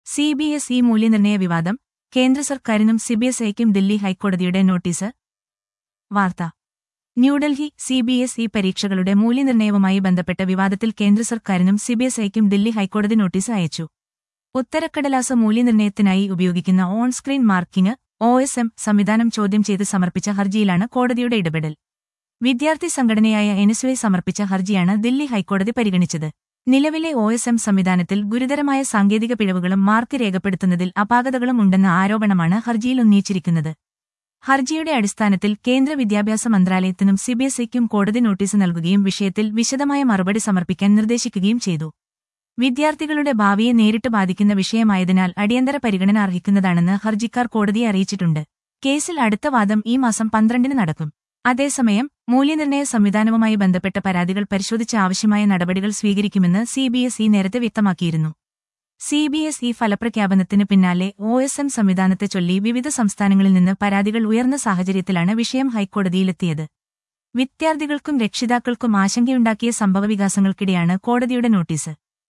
C B S E മൂല്യനിർണ്ണയ വിവാദം കേന്ദ്ര സർക്കാരിനും സിബിഎസ്ഐക്കും ദില്ലി ഹൈക്കോടതിയുടെ നോട്ടീസ് വാർത്ത New Delhi C B S E പരീക്ഷകളുടെ മൂല്യനിർണ്ണയവുമായി ബന്ധപ്പെട്ട വിവാദത്തിൽ കേന്ദ്ര സർക്കാരിനും സിബിഎസ്ഐക്കും ദില്ലി ഹൈക്കോടതി നോട്ടീസ് അയച്ചു ഉത്തരക്കടലാസ മൂല്യനിർണ്ണയത്തിനായി ഉപയോഗിക്കുന്ന on screen marking O S M സംവിധാനം ചോദ്യം ചെയ്ത് സമർപ്പിച്ച ഹർജിയിലാണ് കോടതിയുടെ ഇടപെടൽ വിദ്യാർത്ഥി സംഘടനയായ എൻഎസ്വൈ സമർപ്പിച്ച ഹർജിയാണ് ദില്ലി ഹൈക്കോടതി പരിഗണിച്ചത് നിലവിലെ ഒ എസ് എം സംവിധാനത്തിൽ ഗുരുതരമായ സാങ്കേതിക പിഴവുകളും മാർക്ക് രേഖപ്പെടുത്തുന്നതിൽ അപാകതകളും ഉണ്ടെന്ന ആരോപണമാണ് ഹർജിയിൽ ഉന്നയിച്ചിരിക്കുന്നത് ഹർജിയുടെ അടിസ്ഥാനത്തിൽ കേന്ദ്ര വിദ്യാഭ്യാസ മന്ത്രാലയത്തിനും സിബിഎസ്ഇക്കും കോടതി നോട്ടീസ് നൽകുകയും വിഷയത്തിൽ വിശദമായ മറുപടി സമർപ്പിക്കാൻ നിർദ്ദേശിക്കുകയും ചെയ്തു വിദ്യാർത്ഥികളുടെ ഭാവിയെ നേരിട്ട് ബാധിക്കുന്ന വിഷയമായതിനാൽ അടിയന്തര പരിഗണന അർഹിക്കുന്നതാണെന്ന് ഹർജിക്കാർ കോടതിയെ അറിയിച്ചിട്ടുണ്ട് കേസിൽ അടുത്ത വാദം ഈ മാസം പന്ത്രണ്ടിന് നടക്കും അതേസമയം മൂല്യനിർണ്ണയ സംവിധാനവുമായി ബന്ധപ്പെട്ട പരാതികൾ പരിശോധിച്ച് ആവശ്യമായ നടപടികൾ സ്വീകരിക്കുമെന്ന് സിബിഎസ്ഇ നേരത്തെ വ്യക്തമാക്കിയിരുന്നു സിബിഎസ്ഇ ഫലപ്രഖ്യാപനത്തിന് പിന്നാലെ ഒ എസ് എം സംവിധാനത്തെ ചൊല്ലി വിവിധ സംസ്ഥാനങ്ങളിൽ നിന്ന് പരാതികൾ ഉയർന്ന സാഹചര്യത്തിലാണ് വിഷയം ഹൈക്കോടതിയിലെത്തിയത് വിദ്യാർത്ഥികൾക്കും രക്ഷിതാക്കൾക്കും ആശങ്കയുണ്ടാക്കിയ സംഭവവികാസങ്ങൾക്കിടെയാണ് കോടതിയുടെ നോട്ടീസ്